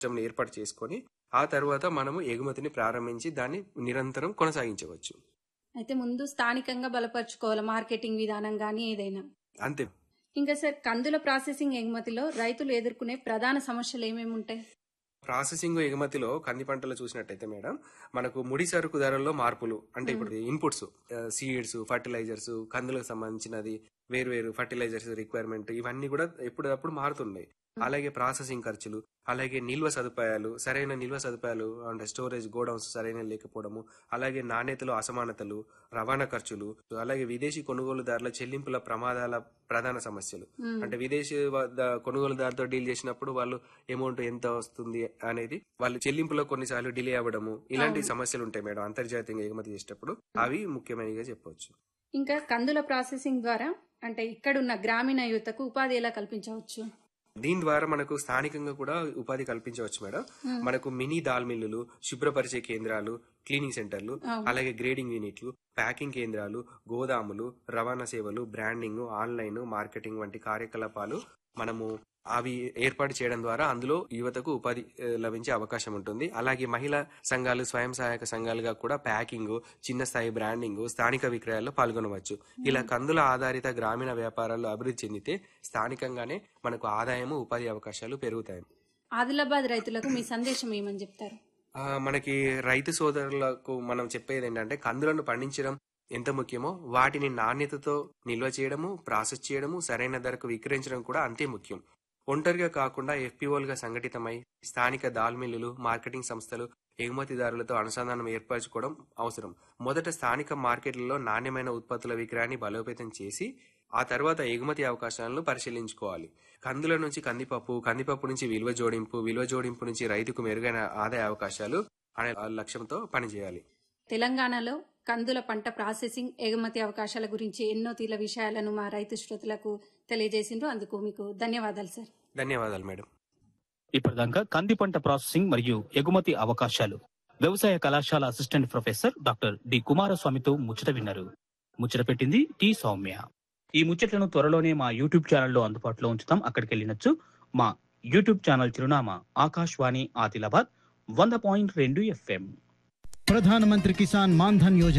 సిస్టమ్ని ఏర్పాటు చేసుకొని ఆ తర్వాత మనము ఎగుమతిని ప్రారంభించి దాన్ని నిరంతరం కొనసాగించవచ్చు అయితే ముందు స్థానికంగా బలపరుచుకోవాలి మార్కెటింగ్ విధానం కానీ ఏదైనా అంతే ఇంకా సార్ కందుల ప్రాసెసింగ్ ఎగుమతిలో రైతులు ఎదుర్కొనే ప్రధాన సమస్యలు ఏమేమి ఉంటాయి ప్రాసెసింగ్ ఎగుమతిలో కంది పంటలు చూసినట్టయితే మేడం మనకు ముడి సరుకు ధరల్లో మార్పులు అంటే ఇప్పుడు ఇన్పుట్స్ సీడ్స్ ఫర్టిలైజర్స్ కందులకు సంబంధించినది వేరు వేరు ఫర్టిలైజర్స్ రిక్వైర్మెంట్ ఇవన్నీ కూడా ఎప్పుడప్పుడు మారుతున్నాయి అలాగే ప్రాసెసింగ్ ఖర్చులు అలాగే నిల్వ సదుపాయాలు సరైన నిల్వ సదుపాయాలు అంటే స్టోరేజ్ గోడౌన్స్ సరైన లేకపోవడము అలాగే నాణ్యతలో అసమానతలు రవాణా ఖర్చులు అలాగే విదేశీ కొనుగోలుదారుల చెల్లింపుల ప్రమాదాల ప్రధాన సమస్యలు అంటే విదేశీ వద్ద కొనుగోలుదారుతో డీల్ చేసినప్పుడు వాళ్ళు అమౌంట్ ఎంత వస్తుంది అనేది వాళ్ళు చెల్లింపులో కొన్నిసార్లు డిలే అవ్వడము ఇలాంటి సమస్యలు ఉంటాయి మేడం అంతర్జాతీయంగా ఎగుమతి చేసేటప్పుడు అవి ముఖ్యమైనవిగా చెప్పవచ్చు ఇంకా కందుల ప్రాసెసింగ్ ద్వారా అంటే ఇక్కడున్న గ్రామీణ యువతకు ఉపాధి ఎలా కల్పించవచ్చు దీని ద్వారా మనకు స్థానికంగా కూడా ఉపాధి కల్పించవచ్చు మేడం మనకు మినీ దాల్ మిల్లులు శుభ్రపరిచే కేంద్రాలు క్లీనింగ్ సెంటర్లు అలాగే గ్రేడింగ్ యూనిట్లు ప్యాకింగ్ కేంద్రాలు గోదాములు రవాణా సేవలు బ్రాండింగ్ ఆన్లైన్ మార్కెటింగ్ వంటి కార్యకలాపాలు మనము అవి ఏర్పాటు చేయడం ద్వారా అందులో యువతకు ఉపాధి ఆ, లభించే అవకాశం ఉంటుంది అలాగే మహిళా సంఘాలు స్వయం సహాయక సంఘాలుగా కూడా ప్యాకింగ్ చిన్న స్థాయి బ్రాండింగ్ స్థానిక విక్రయాల్లో పాల్గొనవచ్చు ఇలా కందుల ఆధారిత గ్రామీణ వ్యాపారాలు అభివృద్ధి చెందితే స్థానికంగానే మనకు ఆదాయము ఉపాధి అవకాశాలు పెరుగుతాయి ఆదిలాబాద్ రైతులకు మీ సందేశం ఏమని చెప్తారు ఆ, మనకి రైతు సోదరులకు మనం చెప్పేది ఏంటంటే కందులను పండించడం ఎంత ముఖ్యమో వాటిని నాణ్యతతో నిల్వ చేయడము ప్రాసెస్ చేయడము సరైన ధరకు విక్రయించడం కూడా అంతే ముఖ్యం ఒంటరిగా కాకుండా ఎఫ్పిఓలుగా సంఘటితమై స్థానిక దాల్ మిల్లులు మార్కెటింగ్ సంస్థలు ఎగుమతిదారులతో అనుసంధానం ఏర్పరచుకోవడం అవసరం మొదట స్థానిక మార్కెట్లలో నాణ్యమైన ఉత్పత్తుల విక్రయాన్ని బలోపేతం చేసి ఆ తర్వాత ఎగుమతి అవకాశాలను పరిశీలించుకోవాలి కందుల నుంచి కందిపప్పు కందిపప్పు నుంచి విలువ జోడింపు విలువ జోడింపు నుంచి రైతుకు మెరుగైన ఆదాయ అవకాశాలు అనే లక్ష్యంతో పనిచేయాలి తెలంగాణలో కందుల పంట ప్రాసెసింగ్ ఎగుమతి అవకాశాల గురించి ఎన్నో తీల విషయాలను మా రైతు శ్రోతలకు తెలియజేసిండ్రు అందుకు మీకు ధన్యవాదాలు సార్ ధన్యవాదాలు మేడం ఇప్పటిదాకా కంది పంట ప్రాసెసింగ్ మరియు ఎగుమతి అవకాశాలు వ్యవసాయ కళాశాల అసిస్టెంట్ ప్రొఫెసర్ డాక్టర్ డి కుమారస్వామితో ముచ్చట విన్నారు ముచ్చట పెట్టింది టి సౌమ్య ఈ ముచ్చట్లను త్వరలోనే మా యూట్యూబ్ ఛానల్లో అందుబాటులో ఉంచుతాం అక్కడికి వెళ్ళినచ్చు మా యూట్యూబ్ ఛానల్ చిరునామా ఆకాశవాణి ఆదిలాబాద్ వంద పాయింట్ రెండు ఎఫ్ఎం ప్రధానమంత్రి కిసాన్ మాన్ధన్ యోజన